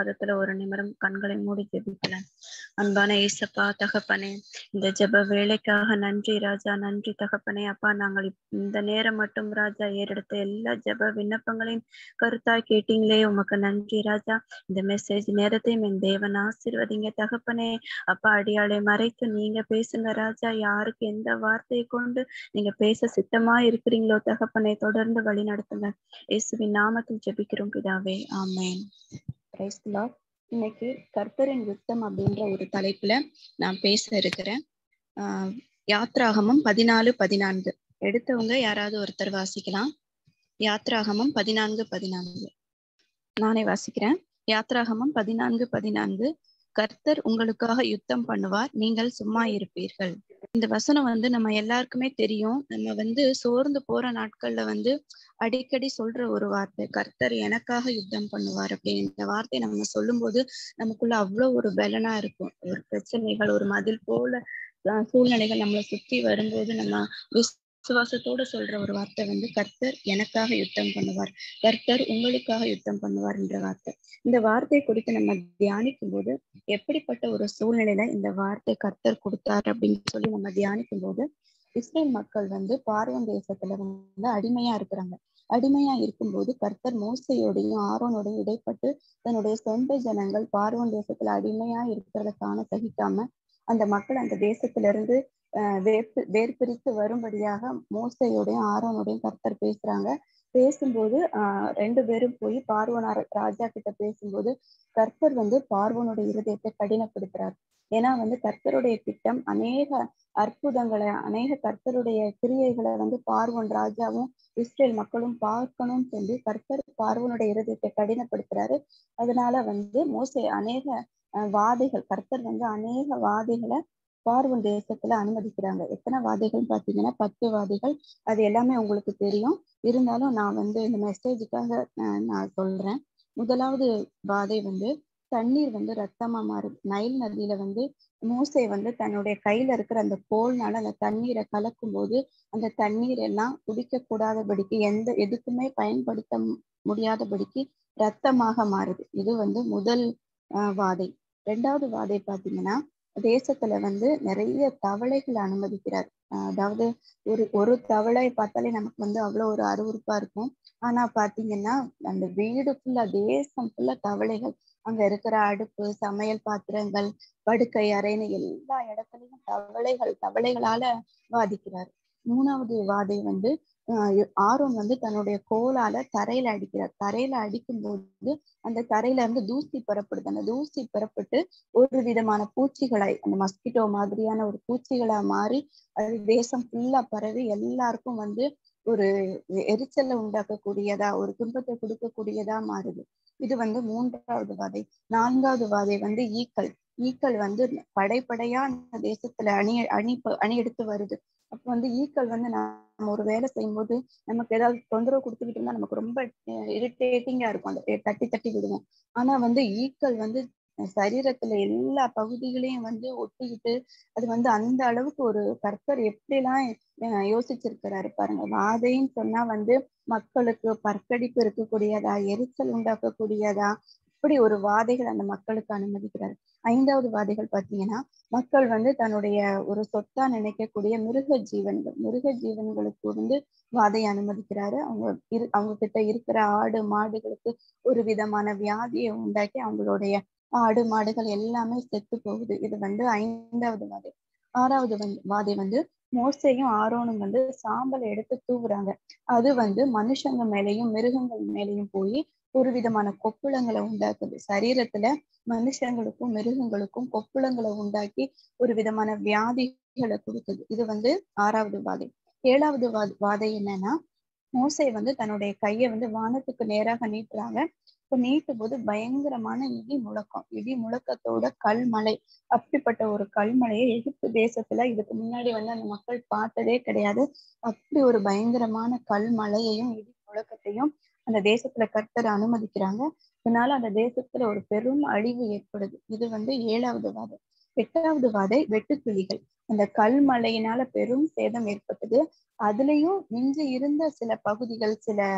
பாதத்துல ஒரு நிமிடம் கண்களை மூடி ஜெபிக்கலாம் அன்பான ஏசப்பா தகப்பனே இந்த ஜெப வேலைக்காக நன்றி ராஜா நன்றி தகப்பனே அப்பா நாங்கள் இப்- இந்த நேரம் மட்டும் ராஜா ஏறெடுத்த எல்லா ஜெப விண்ணப்பங்களையும் கருத்தாய் கேட்டீங்களே உமக்கு நன்றி ராஜா இந்த மெசேஜ் நேரத்தையும் என் தேவன் ஆசீர்வதிங்க தகப்பனே அப்பா அடியாளை மறைத்து நீங்க பேசுங்க ராஜா யாருக்கு எந்த வார்த்தையை கொண்டு நீங்க பேச சித்தமா இருக்கிறீங்களோ தகப்பனை தொடர்ந்து வழி நடத்துங்க இயேசுவின் நாமத்தில் ஜெபிக்கிறோம் பிதாவே ஆமென் Praise the Lord. இன்னைக்கு கர்த்தரின் யுத்தம் அப்படின்ற ஒரு தலைப்புல நான் பேச இருக்கிறேன் ஆஹ் யாத்ராகமம் பதினாலு பதினான்கு எடுத்தவங்க யாராவது ஒருத்தர் வாசிக்கலாம் யாத்ராகமம் பதினான்கு பதினான்கு நானே வாசிக்கிறேன் யாத்ராகமம் பதினான்கு பதினான்கு கர்த்தர் உங்களுக்காக யுத்தம் பண்ணுவார் நீங்கள் சும்மா இருப்பீர்கள் இந்த வசனம் வந்து நம்ம எல்லாருக்குமே தெரியும் நம்ம வந்து சோர்ந்து போற நாட்கள்ல வந்து அடிக்கடி சொல்ற ஒரு வார்த்தை கர்த்தர் எனக்காக யுத்தம் பண்ணுவார் அப்படின்னு இந்த வார்த்தையை நம்ம சொல்லும்போது நமக்குள்ள அவ்வளவு ஒரு பலனா இருக்கும் ஒரு பிரச்சனைகள் ஒரு மதில் போல அஹ், சூழ்நிலைகள் நம்மளை சுத்தி வரும்போது நம்ம விசுவாசத்தோட சொல்ற ஒரு வார்த்தை வந்து கர்த்தர் எனக்காக யுத்தம் பண்ணுவார் கர்த்தர் உங்களுக்காக யுத்தம் பண்ணுவார் என்ற வார்த்தை இந்த வார்த்தை குறித்து நம்ம தியானிக்கும் போது எப்படிப்பட்ட ஒரு சூழ்நிலையில இந்த வார்த்தை கர்த்தர் கொடுத்தார் அப்படின்னு சொல்லி நம்ம தியானிக்கும் போது இஸ்ரேல் மக்கள் வந்து பார்வன் தேசத்துல வந்து அடிமையா இருக்கிறாங்க அடிமையா இருக்கும்போது கர்த்தர் மோசையோடையும் ஆரோனோடையும் இடைப்பட்டு தன்னுடைய சொந்த ஜனங்கள் பார்வன் தேசத்துல அடிமையா இருக்கிறத காண சகிக்காம அந்த மக்கள் அந்த தேசத்துல இருந்து ஆஹ் வேர்ப்பு வேர் பிரித்து வரும்படியாக மோசையோடையும் ஆரோனோடையும் கர்த்தர் பேசுறாங்க பேசும்போது ஆஹ் ரெண்டு பேரும் போய் பார்வனார் ராஜா கிட்ட பேசும்போது கர்த்தர் வந்து பார்வனுடைய இருதயத்தை கடினப்படுத்துறார் ஏன்னா வந்து கர்த்தருடைய திட்டம் அநேக அற்புதங்களை அநேக கர்த்தருடைய கிரியைகளை வந்து பார்வன் ராஜாவும் இஸ்ரேல் மக்களும் பார்க்கணும்னு சொல்லி கர்த்தர் பார்வனுடைய இருதயத்தை கடினப்படுத்துறாரு அதனால வந்து மோசே அநேக அஹ், வாதைகள் கர்த்தர் வந்து அநேக வாதைகளை பார்வன் தேசத்துல அனுமதிக்கிறாங்க எத்தனை வாதைகள் பாத்தீங்கன்னா பத்து வாதைகள் அது எல்லாமே உங்களுக்கு தெரியும் இருந்தாலும் நான் வந்து இந்த மெசேஜுக்காக நான் சொல்றேன் முதலாவது வாதை வந்து தண்ணீர் வந்து ரத்தமா மாறுது நைல் நதியில வந்து மோசே வந்து தன்னுடைய கையில இருக்கிற அந்த கோல்னால அந்த தண்ணீரை கலக்கும் போது அந்த தண்ணீர் எல்லாம் குடிக்க கூடாதபடிக்கு எந்த எதுக்குமே பயன்படுத்த மு- முடியாதபடிக்கு ரத்தமாக மாறுது இது வந்து முதல் ஆஹ் வாதை ரெண்டாவது வாதை பாத்தீங்கன்னா தேசத்துல வந்து நிறைய தவளைகள் அனுமதிக்கிறார் ஆஹ் அதாவது ஒரு ஒரு தவளை பார்த்தாலே நமக்கு வந்து அவ்வளவு ஒரு அருவருப்பா இருக்கும் ஆனா பாத்தீங்கன்னா அந்த வீடு ஃபுல்லா தேசம் ஃபுல்லா தவளைகள் அங்க இருக்கிற அடுப்பு சமையல் பாத்திரங்கள் படுக்கை அறைன்னு எல்லா இடத்துலயும் தவளைகள் தவளைகளால வாதிக்கிறார் மூணாவது வாதை வந்து ஆஹ் ஆரோன் வந்து தன்னுடைய கோலால தரையில அடிக்கிறார் தரையில அடிக்கும் போது அந்த தரையில இருந்து தூசி பெறப்படுது அந்த தூசி பெறப்பட்டு ஒரு விதமான பூச்சிகளை அந்த மஸ்கிட்டோ மாதிரியான ஒரு பூச்சிகளா மாறி அது தேசம் ஃபுல்லா பரவி எல்லாருக்கும் வந்து ஒரு எரிச்சலை உண்டாக்கக்கூடியதா ஒரு துன்பத்தை கொடுக்கக்கூடியதா மாறுது இது வந்து மூன்றாவது வாதை நான்காவது வாதை வந்து ஈக்கள் ஈக்கள் வந்து படைப்படையா அந்த தேசத்துல அணி அணி அணி எடுத்து வருது அப்ப வந்து ஈக்கள் வந்து நம்ம ஒரு வேலை செய்யும்போது நமக்கு ஏதாவது தொந்தரவு கொடுத்துக்கிட்டு இருந்தா நமக்கு ரொம்ப இரிட்டேட்டிங்கா இருக்கும் அந்த தட்டி தட்டி விடுவோம் ஆனா வந்து ஈக்கள் வந்து சரீரத்துல எல்லா பகுதிகளையும் வந்து ஒட்டிக்கிட்டு அது வந்து அந்த அளவுக்கு ஒரு கர்த்தர் எப்படிலாம் அஹ் யோசிச்சிருக்கிறாரு பாருங்க வாதைன்னு சொன்னா வந்து மக்களுக்கு பற்கடிப்பு இருக்கக்கூடியதா எரிச்சல் உண்டாக்கக்கூடியதா இப்படி ஒரு வாதைகள் அந்த மக்களுக்கு அனுமதிக்கிறாரு ஐந்தாவது வாதைகள் பாத்தீங்கன்னா மக்கள் வந்து தன்னுடைய ஒரு சொத்தா நினைக்கக்கூடிய மிருக ஜீவன்கள் மிருக ஜீவன்களுக்கு வந்து வாதையை அனுமதிக்கிறாரு அவங்க இரு அவங்க கிட்ட இருக்கிற ஆடு மாடுகளுக்கு ஒரு விதமான வியாதியை உண்டாக்கி அவங்களுடைய ஆடு மாடுகள் எல்லாமே செத்து போகுது இது வந்து ஐந்தாவது வாதை ஆறாவது வந்து வாதை வந்து மோசையும் ஆரோனும் வந்து சாம்பலை எடுத்து தூவுறாங்க அது வந்து மனுஷங்க மேலேயும் மிருகங்கள் மேலேயும் போய் ஒரு விதமான கொப்புளங்களை உண்டாக்குது சரீரத்துல மனுஷங்களுக்கும் மிருகங்களுக்கும் கொப்புளங்களை உண்டாக்கி ஒரு விதமான வியாதிகளை கொடுக்குது இது வந்து ஆறாவது வாதை ஏழாவது வா வாதை என்னன்னா மோசை வந்து தன்னுடைய கையை வந்து வானத்துக்கு நேராக நீட்டுறாங்க இப்ப நீட்டும் போது பயங்கரமான இடி முழக்கம் இடி முழக்கத்தோட கல்மலை அப்படிப்பட்ட ஒரு கல்மலையை எகிப்து தேசத்துல இதுக்கு முன்னாடி வந்து அந்த மக்கள் பார்த்ததே கிடையாது அப்படி ஒரு பயங்கரமான கல்மலையையும் இடி முழக்கத்தையும் அந்த தேசத்துல கர்த்தர் அனுமதிக்கிறாங்க இதனால அந்த தேசத்துல ஒரு பெரும் அழிவு ஏற்படுது இது வந்து ஏழாவது வாதை எட்டாவது வாதை வெட்டுக்கிளிகள் அந்த கல்மழையினால பெரும் சேதம் ஏற்பட்டது அதுலயும் மிஞ்சி இருந்த சில பகுதிகள் சில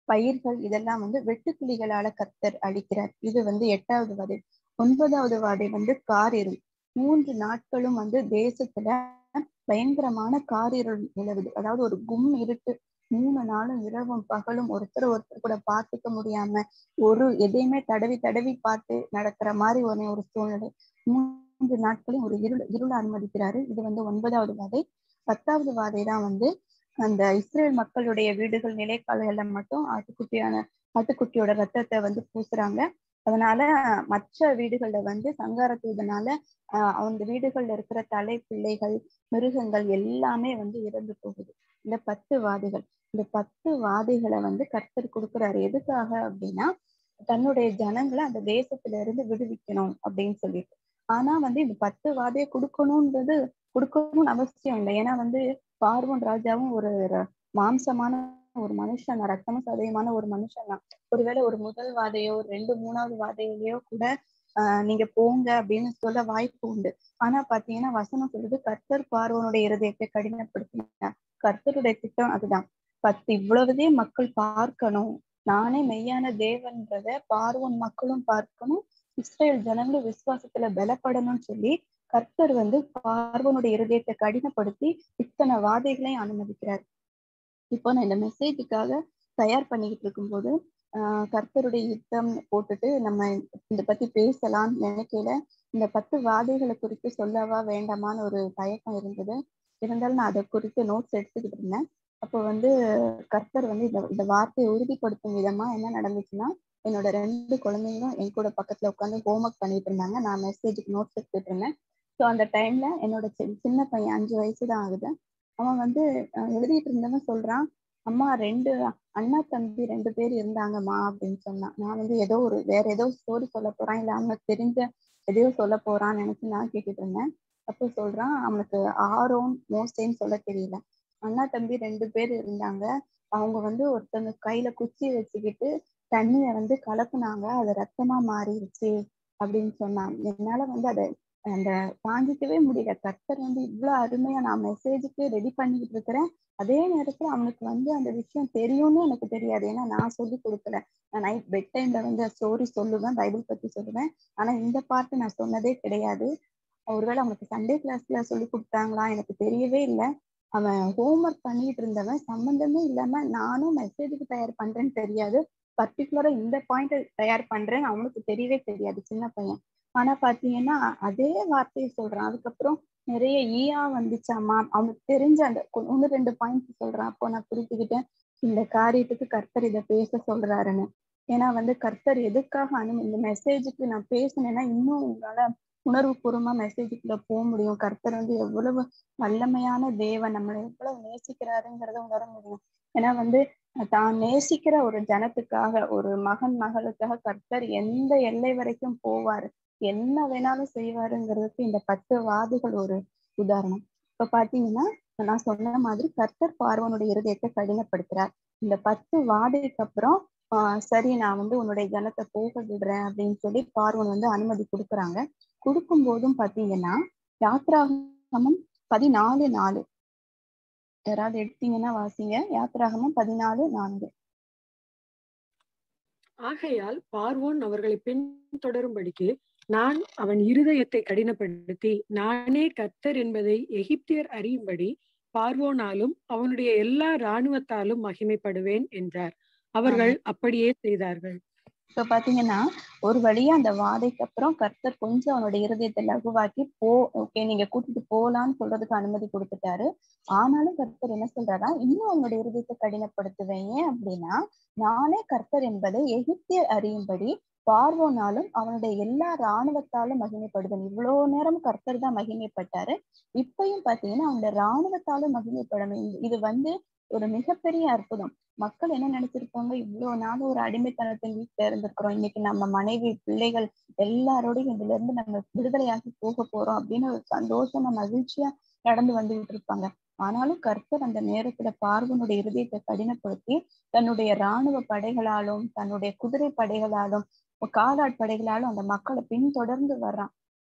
பயிர்கள் இதெல்லாம் வந்து வெட்டுக்கிளிகளால கர்த்தர் அழிக்கிறார் இது வந்து எட்டாவது வாதை ஒன்பதாவது வாதை வந்து காரிருள் மூன்று நாட்களும் வந்து தேசத்துல பயங்கரமான காரிருள் நிலவுது அதாவது ஒரு கும் இருட்டு மூணு நாளும் இரவும் பகலும் ஒருத்தர் ஒருத்தர் கூட பார்த்துக்க முடியாம ஒரு எதையுமே தடவி தடவி பார்த்து நடக்கிற மாதிரி ஒரு ஒரு சூழ்நிலை மூன்று நாட்களையும் ஒரு இருள் இருள அனுமதிக்கிறாரு இது வந்து ஒன்பதாவது வாதை பத்தாவது வாதை தான் வந்து அந்த இஸ்ரேல் மக்களுடைய வீடுகள் நிலைக்காலங்கள்ல மட்டும் ஆட்டுக்குட்டியான ஆட்டுக்குட்டியோட ரத்தத்தை வந்து பூசுறாங்க அதனால மற்ற வீடுகள்ல வந்து சங்கார தூதனால ஆஹ் அந்த வீடுகள்ல இருக்கிற தலை பிள்ளைகள் மிருகங்கள் எல்லாமே வந்து இறந்து போகுது இந்த பத்து வாதைகள் இந்த பத்து வாதைகளை வந்து கர்த்தர் கொடுக்குறாரு எதுக்காக அப்படின்னா தன்னுடைய ஜனங்களை அந்த தேசத்துல இருந்து விடுவிக்கணும் அப்படின்னு சொல்லிட்டு ஆனா வந்து இந்த பத்து வாதையை கொடுக்கணும்ன்றது கொடுக்கணும்னு அவசியம் இல்லை ஏன்னா வந்து பார்வன் ராஜாவும் ஒரு மாம்சமான ஒரு மனுஷன் ரத்தமும் சதயமான ஒரு மனுஷன் தான் ஒருவேளை ஒரு முதல் வாதையோ ஒரு ரெண்டு மூணாவது வாதையிலயோ கூட ஆஹ் நீங்க போங்க அப்படின்னு சொல்ல வாய்ப்பு உண்டு ஆனா பாத்தீங்கன்னா வசனம் சொல்லுது கர்த்தர் பார்வனுடைய இருதயத்தை கடினப்படுத்தினார் கர்த்தருடைய திட்டம் அதுதான் பத்து இவ்வளவுதே மக்கள் பார்க்கணும் நானே மெய்யான தேவன்றத பார்வன் மக்களும் பார்க்கணும் இஸ்ரேல் ஜனங்களும் விசுவாசத்துல பலப்படணும்னு சொல்லி கர்த்தர் வந்து பார்வனுடைய இருதயத்தை கடினப்படுத்தி இத்தனை வாதைகளையும் அனுமதிக்கிறார் இப்போ நான் இந்த மெசேஜுக்காக தயார் பண்ணிக்கிட்டு இருக்கும்போது ஆஹ் கர்த்தருடைய யுத்தம் போட்டுட்டு நம்ம இத பத்தி பேசலாம்னு நினைக்கல இந்த பத்து வாதைகளை குறித்து சொல்லவா வேண்டாமான்னு ஒரு தயக்கம் இருந்தது இருந்தாலும் நான் அதை குறித்து நோட்ஸ் எடுத்துக்கிட்டு இருந்தேன் அப்போ வந்து கர்த்தர் வந்து இந்த இந்த வார்த்தையை உறுதிப்படுத்தும் விதமா என்ன நடந்துச்சுன்னா என்னோட ரெண்டு குழந்தைங்களும் என் கூட பக்கத்துல உட்காந்து ஹோம்ஒர்க் பண்ணிட்டு இருந்தாங்க நான் மெசேஜுக்கு நோட்ஸ் எடுத்துட்டு இருந்தேன் ஸோ அந்த டைம்ல என்னோட சின்ன பையன் அஞ்சு வயசு தான் ஆகுது அவன் வந்து எழுதிட்டு இருந்தவன் சொல்றான் அம்மா ரெண்டு அண்ணா தம்பி ரெண்டு பேர் இருந்தாங்கம்மா அப்படின்னு சொன்னான் நான் வந்து ஏதோ ஒரு வேற ஏதோ ஸ்டோரி சொல்ல போறான் இல்ல அவனுக்கு தெரிஞ்ச எதையோ சொல்ல போறான்னு நினைச்சு நான் கேட்டுட்டு இருந்தேன் அப்போ சொல்றான் அவனுக்கு ஆரோன் மோஸ்டேன்னு சொல்ல தெரியல அண்ணா தம்பி ரெண்டு பேர் இருந்தாங்க அவங்க வந்து ஒருத்தவங்க கையில குச்சி வச்சுக்கிட்டு தண்ணிய வந்து கலக்குனாங்க அது ரத்தமா மாறிடுச்சு அப்படின்னு சொன்னாங்க என்னால வந்து அதை அந்த தாங்கிக்கவே முடியல கர்த்தர் வந்து இவ்வளவு அருமையா நான் மெசேஜுக்கு ரெடி பண்ணிக்கிட்டு இருக்கிறேன் அதே நேரத்துல அவனுக்கு வந்து அந்த விஷயம் தெரியும்னு எனக்கு தெரியாது ஏன்னா நான் சொல்லி கொடுக்கல நான் நைட் பெட் டைம்ல வந்து ஸ்டோரி சொல்லுவேன் பைபிள் பத்தி சொல்லுவேன் ஆனா இந்த பார்ட்டு நான் சொன்னதே கிடையாது ஒருவேளை அவனுக்கு சண்டே கிளாஸ்ல சொல்லி கொடுத்தாங்களா எனக்கு தெரியவே இல்லை அவன் ஹோம்ஒர்க் பண்ணிட்டு இருந்தவன் சம்மந்தமே இல்லாம நானும் மெசேஜுக்கு தயார் பண்றேன்னு தெரியாது பர்டிகுலரா இந்த பாயிண்ட் தயார் பண்றேன்னு அவனுக்கு தெரியவே தெரியாது சின்ன பையன் ஆனா பாத்தீங்கன்னா அதே வார்த்தையை சொல்றான் அதுக்கப்புறம் நிறைய ஈயா வந்துச்சாமா அவனுக்கு தெரிஞ்ச அந்த ஒன்னு ரெண்டு பாயிண்ட் சொல்றான் அப்போ நான் புரிஞ்சுக்கிட்டேன் இந்த காரியத்துக்கு கர்த்தர் இதை பேச சொல்றாருன்னு ஏன்னா வந்து கர்த்தர் எதுக்காக அனு இந்த மெசேஜுக்கு நான் பேசினேன்னா இன்னும் உங்களால உணர்வு பூர்வமா மெசேஜுக்குள்ள போக முடியும் கர்த்தர் வந்து எவ்வளவு வல்லமையான தேவன் நம்மளை எவ்வளவு நேசிக்கிறாருங்கிறத உணர முடியும் ஏன்னா வந்து தான் நேசிக்கிற ஒரு ஜனத்துக்காக ஒரு மகன் மகளுக்காக கர்த்தர் எந்த எல்லை வரைக்கும் போவாரு என்ன வேணாலும் செய்வாருங்கிறதுக்கு இந்த பத்து வாதுகள் ஒரு உதாரணம் இப்ப பாத்தீங்கன்னா நான் சொன்ன மாதிரி கர்த்தர் பார்வனுடைய இருதயத்தை கடினப்படுத்துறார் இந்த பத்து வாதைக்கு அப்புறம் ஆஹ் சரி நான் வந்து உன்னுடைய ஜனத்தை போக விடுறேன் அப்படின்னு சொல்லி பார்வன் வந்து அனுமதி கொடுக்குறாங்க கொடுக்கும் போதும் பாத்தீங்கன்னா யாத்ராகமம் பதினாலு நாலு யாராவது எடுத்தீங்கன்னா வாசிங்க யாத்ராகமம் பதினாலு நான்கு ஆகையால் பார்வோன் அவர்களை பின்தொடரும்படிக்கு நான் அவன் இருதயத்தை கடினப்படுத்தி நானே கர்த்தர் என்பதை எகிப்தியர் அறியும்படி பார்வோனாலும் அவனுடைய எல்லா இராணுவத்தாலும் மகிமைப்படுவேன் என்றார் அவர்கள் அப்படியே செய்தார்கள் இப்ப பாத்தீங்கன்னா ஒரு வழியா அந்த வாதைக்கு அப்புறம் கர்த்தர் கொஞ்சம் அவனுடைய இருதயத்தை லகுவாக்கி போ ஓகே நீங்க கூட்டிட்டு போலான்னு சொல்றதுக்கு அனுமதி கொடுத்துட்டாரு ஆனாலும் கர்த்தர் என்ன சொல்றாரா இன்னும் அவனுடைய இருதயத்தை கடினப்படுத்துவேன் ஏன் அப்படின்னா நானே கர்த்தர் என்பதை எகிப்தியர் அறியும்படி பார்வோனாலும் அவனுடைய எல்லா இராணுவத்தாலும் மகிமைப்படுவேன் இவ்வளவு நேரம் கர்த்தர் தான் மகிமைப்பட்டாரு இப்பயும் பாத்தீங்கன்னா அவனுடைய இராணுவத்தாலும் மகிமைப்படணும் இது வந்து ஒரு மிகப்பெரிய அற்புதம் மக்கள் என்ன நினைச்சிருப்பாங்க இவ்வளவு நாள் ஒரு அடிமைத்தனத்தின் வீட்டுல இருந்திருக்கிறோம் இன்னைக்கு நம்ம மனைவி பிள்ளைகள் எல்லாரோடையும் இதுல இருந்து நம்ம விடுதலையாகி போக போறோம் அப்படின்னு ஒரு சந்தோஷமா மகிழ்ச்சியா நடந்து வந்துகிட்டு இருப்பாங்க ஆனாலும் கர்த்தர் அந்த நேரத்துல பார்வனுடைய இருதயத்தை கடினப்படுத்தி தன்னுடைய இராணுவ படைகளாலும் தன்னுடைய குதிரை படைகளாலும் காலாட் படைகளாலும் அந்த மக்களை பின்தொடர்ந்து வர்றான்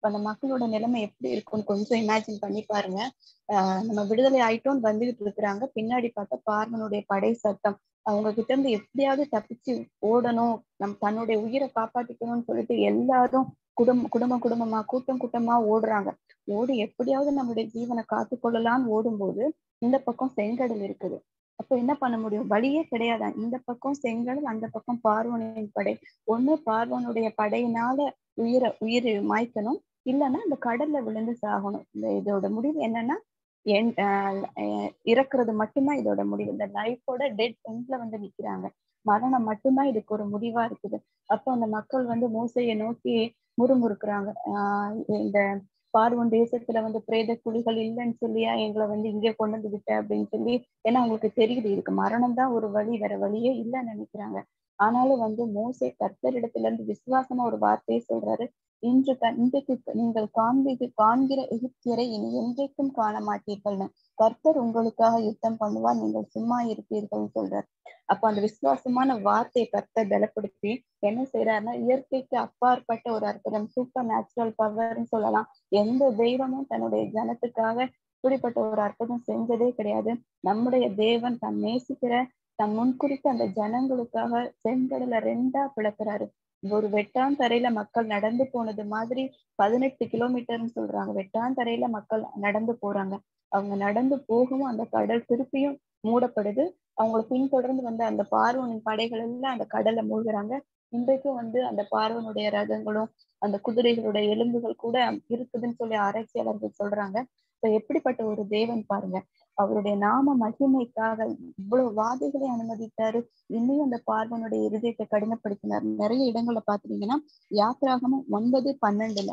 அந்த மக்களோட நிலைமை எப்படி இருக்கும்னு கொஞ்சம் இமேஜின் பண்ணி பாருங்க ஆஹ் நம்ம விடுதலை ஆயிட்டோம்னு வந்துகிட்டு இருக்கிறாங்க பின்னாடி பார்த்தா பார்வனுடைய படை சத்தம் அவங்க கிட்ட இருந்து எப்படியாவது தப்பிச்சு ஓடணும் நம் தன்னுடைய உயிரை காப்பாத்திக்கணும்னு சொல்லிட்டு எல்லாரும் குடும்பம் குடும்பம் குடும்பமா கூட்டம் கூட்டமா ஓடுறாங்க ஓடி எப்படியாவது நம்மளுடைய ஜீவனை காத்து கொள்ளலாம்னு ஓடும்போது இந்த பக்கம் செங்கடல் இருக்குது அப்ப என்ன பண்ண முடியும் வழியே கிடையாது இந்த பக்கம் செங்கடல் அந்த பக்கம் பார்வனின் படை ஒண்ணு பார்வனுடைய படையினால உயிரை உயிர் மாய்க்கணும் இல்லைன்னா இந்த கடல்ல விழுந்து சாகணும் இந்த இதோட முடிவு என்னன்னா என் இறக்குறது மட்டும்தான் இதோட முடிவு இந்த லைஃபோட டெட் எண்ட்ல வந்து நிக்கிறாங்க மரணம் மட்டும்தான் இதுக்கு ஒரு முடிவா இருக்குது அப்போ அந்த மக்கள் வந்து மூசையை நோக்கி முறுமுறுக்குறாங்க ஆஹ் இந்த பார்வன் தேசத்துல வந்து பிரேத குழிகள் இல்லைன்னு சொல்லியா எங்களை வந்து இங்கே கொண்டு வந்து விட்ட அப்படின்னு சொல்லி ஏன்னா அவங்களுக்கு தெரியுது இதுக்கு மரணம் தான் ஒரு வழி வேற வழியே இல்லைன்னு நினைக்கிறாங்க ஆனாலும் வந்து மோசே கர்த்தரிடத்துல இருந்து விசுவாசமா ஒரு வார்த்தையை சொல்றாரு இன்று இன்றைக்கு நீங்கள் காண்பிது காண்கிற எகிப்தியரை இனி என்றைக்கும் காண மாட்டீர்கள்னு கர்த்தர் உங்களுக்காக யுத்தம் பண்ணுவார் நீங்கள் சும்மா இருப்பீர்கள்னு சொல்றாரு அப்ப அந்த விசுவாசமான வார்த்தையை கர்த்தர் பலப்படுத்தி என்ன செய்யறாருன்னா இயற்கைக்கு அப்பாற்பட்ட ஒரு அற்புதம் சூப்பர் நேச்சுரல் பவர்னு சொல்லலாம் எந்த தெய்வமும் தன்னுடைய ஜனத்துக்காக இப்படிப்பட்ட ஒரு அற்புதம் செஞ்சதே கிடையாது நம்முடைய தேவன் தன் நேசிக்கிற தன் முன்குறித்த அந்த ஜனங்களுக்காக செங்கடலை ரெண்டா பிளக்குறாரு ஒரு வெட்டான் தரையில மக்கள் நடந்து போனது மாதிரி பதினெட்டு கிலோமீட்டர்னு சொல்றாங்க வெட்டான் தரையில மக்கள் நடந்து போறாங்க அவங்க நடந்து போகவும் அந்த கடல் திருப்பியும் மூடப்படுது அவங்களை பின்தொடர்ந்து வந்து அந்த பார்வனின் படைகள் எல்லாம் அந்த கடல்ல மூழ்குறாங்க இன்றைக்கும் வந்து அந்த பார்வனுடைய ரகங்களும் அந்த குதிரைகளுடைய எலும்புகள் கூட இருக்குதுன்னு சொல்லி ஆராய்ச்சியாளர்கள் சொல்றாங்க இப்ப எப்படிப்பட்ட ஒரு தேவன் பாருங்க அவருடைய நாம மகிமைக்காக இவ்வளவு வாதைகளை அனுமதித்தாரு இன்னும் அந்த பார்வனுடைய இருதயத்தை கடினப்படுத்தினார் நிறைய இடங்கள்ல பாத்தீங்கன்னா யாத்ராகமும் ஒன்பது பன்னெண்டுல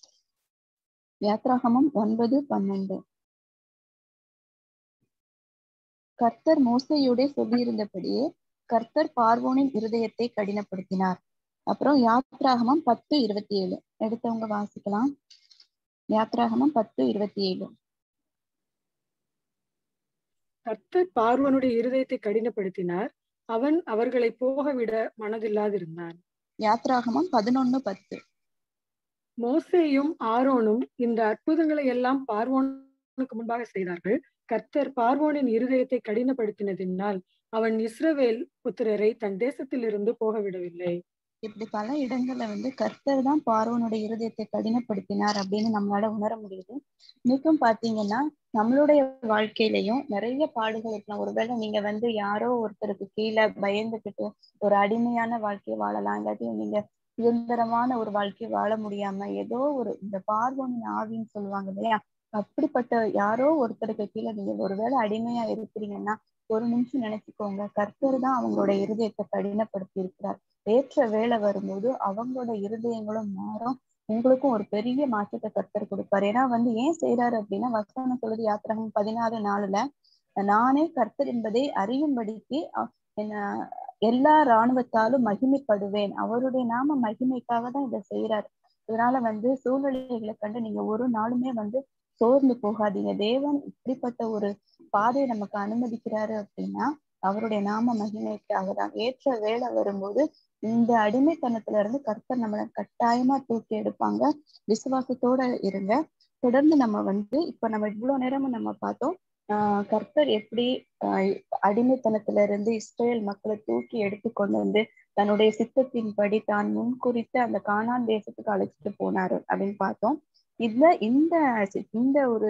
யாத்ராகமம் ஒன்பது பன்னெண்டு கர்த்தர் மோசையோட சொல்லியிருந்தபடியே கர்த்தர் பார்வோனின் இருதயத்தை கடினப்படுத்தினார் அப்புறம் யாத்ராகமம் பத்து இருபத்தி ஏழு எடுத்தவங்க வாசிக்கலாம் யாத்ராகமம் பத்து இருபத்தி ஏழு கர்த்தர் பார்வனுடைய இருதயத்தை கடினப்படுத்தினார் அவன் அவர்களை போக விட மனதில்லாதிருந்தான் யாத்ராகமம் பதினொன்னு பத்து மோசேயும் ஆரோனும் இந்த அற்புதங்களை எல்லாம் பார்வோனுக்கு முன்பாக செய்தார்கள் கர்த்தர் பார்வோனின் இருதயத்தை கடினப்படுத்தினதினால் அவன் இஸ்ரவேல் புத்திரரை தன் தேசத்திலிருந்து போக விடவில்லை இப்படி பல இடங்கள்ல வந்து கர்த்தர் தான் பார்வனுடைய இருதயத்தை கடினப்படுத்தினார் அப்படின்னு நம்மளால உணர முடியுது இன்னைக்கும் பாத்தீங்கன்னா நம்மளுடைய வாழ்க்கையிலையும் நிறைய பாடுகள் இருக்கலாம் ஒருவேளை நீங்க வந்து யாரோ ஒருத்தருக்கு கீழே பயந்துகிட்டு ஒரு அடிமையான வாழ்க்கையை வாழலாம் இல்லாட்டி நீங்க சுதந்திரமான ஒரு வாழ்க்கை வாழ முடியாம ஏதோ ஒரு இந்த பார்வனின் ஆவின்னு சொல்லுவாங்க இல்லையா அப்படிப்பட்ட யாரோ ஒருத்தருக்கு கீழே நீங்க ஒருவேளை அடிமையா இருக்கிறீங்கன்னா ஒரு நிமிஷம் நினைச்சுக்கோங்க கர்த்தர் தான் அவங்களோட இருதயத்தை கடினப்படுத்தி இருக்கிறார் ஏற்ற வேலை வரும்போது அவங்களோட இருதயங்களும் மாறும் உங்களுக்கும் ஒரு பெரிய மாற்றத்தை கர்த்தர் கொடுப்பாரு ஏன்னா வந்து ஏன் செய்யறாரு அப்படின்னா வசனம் சொல்லுது யாத்திரகம் பதினாறு நாளுல நானே கர்த்தர் என்பதை அறியும்படிக்கு என்ன எல்லா இராணுவத்தாலும் மகிமைப்படுவேன் அவருடைய நாம மகிமைக்காக தான் இதை செய்யறாரு இதனால வந்து சூழ்நிலைகளை கண்டு நீங்க ஒரு நாளுமே வந்து சோர்ந்து போகாதீங்க தேவன் இப்படிப்பட்ட ஒரு பாதையை நமக்கு அனுமதிக்கிறாரு அப்படின்னா அவருடைய நாம மகிமைக்காக தான் ஏற்ற வேலை வரும்போது இந்த அடிமைத்தனத்துல இருந்து கர்த்தர் நம்மளை கட்டாயமா தூக்கி எடுப்பாங்க விசுவாசத்தோட இருங்க தொடர்ந்து நம்ம வந்து இப்ப நம்ம இவ்வளவு நேரமும் நம்ம பார்த்தோம் ஆஹ் கர்த்தர் எப்படி ஆஹ் அடிமைத்தனத்துல இருந்து இஸ்ரேல் மக்களை தூக்கி எடுத்து கொண்டு வந்து தன்னுடைய சித்தத்தின்படி தான் முன்குறித்து அந்த கானான் தேசத்துக்கு அழைச்சிட்டு போனாரு அப்படின்னு பார்த்தோம் இந்த இந்த இந்த ஒரு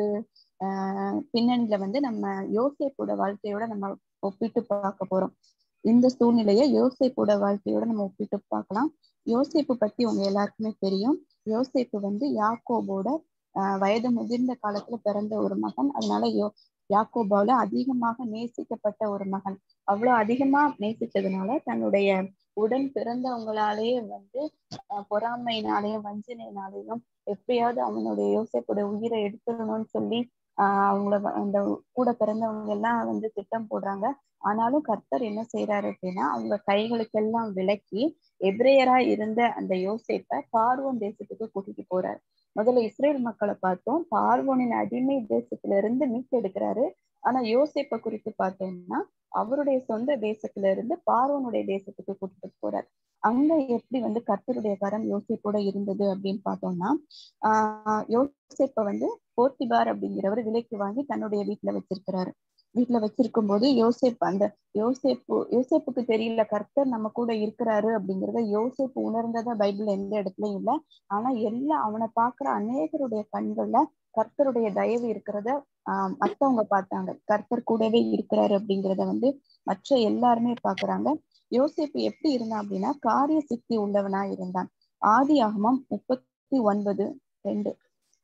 ஆஹ் பின்னணியில வந்து நம்ம யோசேப்போட வாழ்க்கையோட நம்ம ஒப்பிட்டு பார்க்க போறோம் இந்த சூழ்நிலையை யோசேப்போட வாழ்க்கையோட நம்ம ஒப்பிட்டு பார்க்கலாம் யோசேப்பு பத்தி உங்க எல்லாருக்குமே தெரியும் யோசேப்பு வந்து யாக்கோபோட ஆஹ் வயது முதிர்ந்த காலத்துல பிறந்த ஒரு மகன் அதனால யோ யாக்கோபாவில அதிகமாக நேசிக்கப்பட்ட ஒரு மகன் அவ்வளவு அதிகமா நேசிச்சதுனால தன்னுடைய உடன் பிறந்தவங்களாலேயே வந்து பொறாமையினாலேயும் வஞ்சனையினாலேயும் எப்படியாவது அவனுடைய யோசேப்போட உயிரை எடுத்துடணும்னு சொல்லி ஆஹ் அவங்கள அந்த கூட பிறந்தவங்க எல்லாம் வந்து திட்டம் போடுறாங்க ஆனாலும் கர்த்தர் என்ன செய்யறாரு அப்படின்னா அவங்க கைகளுக்கெல்லாம் விலக்கி எப்ரேயரா இருந்த அந்த யோசேப்பை பார்வோன் தேசத்துக்கு கூட்டிட்டு போறாரு முதல்ல இஸ்ரேல் மக்களை பார்த்தோம் பார்வோனின் அடிமை தேசத்துல இருந்து மீட்டெடுக்கிறாரு ஆனா யோசேப்பை குறித்து பார்த்தோம்னா அவருடைய சொந்த தேசத்துல இருந்து பார்வோனுடைய தேசத்துக்கு கூட்டிட்டு போறார் அங்க எப்படி வந்து கர்த்தருடைய கரம் யோசிப்போட இருந்தது அப்படின்னு பார்த்தோம்னா ஆஹ் யோசிப்ப வந்து போர்த்திபார் அப்படிங்கிறவர் விலைக்கு வாங்கி தன்னுடைய வீட்டுல வச்சிருக்கிறாரு வீட்டுல வச்சிருக்கும் போது யோசேப் அந்த யோசேப்பு யோசேப்புக்கு தெரியல கர்த்தர் நம்ம கூட இருக்கிறாரு அப்படிங்கிறத யோசேப்பு உணர்ந்ததா பைபிள் எந்த இடத்துலயும் இல்ல ஆனா எல்லாம் அவனை பாக்குற அநேகருடைய கண்கள்ல கர்த்தருடைய தயவு இருக்கிறத ஆஹ் மத்தவங்க பார்த்தாங்க கர்த்தர் கூடவே இருக்கிறாரு அப்படிங்கிறத வந்து மற்ற எல்லாருமே பாக்குறாங்க யோசேப்பு எப்படி இருந்தான் அப்படின்னா காரிய சித்தி உள்ளவனா இருந்தான் ஆதி ஆகமம் முப்பத்தி ஒன்பது ரெண்டு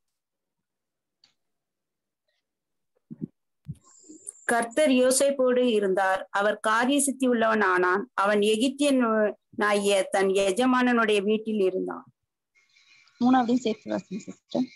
கர்த்தர் யோசேப்போடு இருந்தார் அவர் காரிய சித்தி உள்ளவன் ஆனான் அவன் எகிப்தியன் நாய தன் எஜமானனுடைய வீட்டில் இருந்தான் மூணாவதையும் சேர்த்து வாசிங்க சிஸ்டர்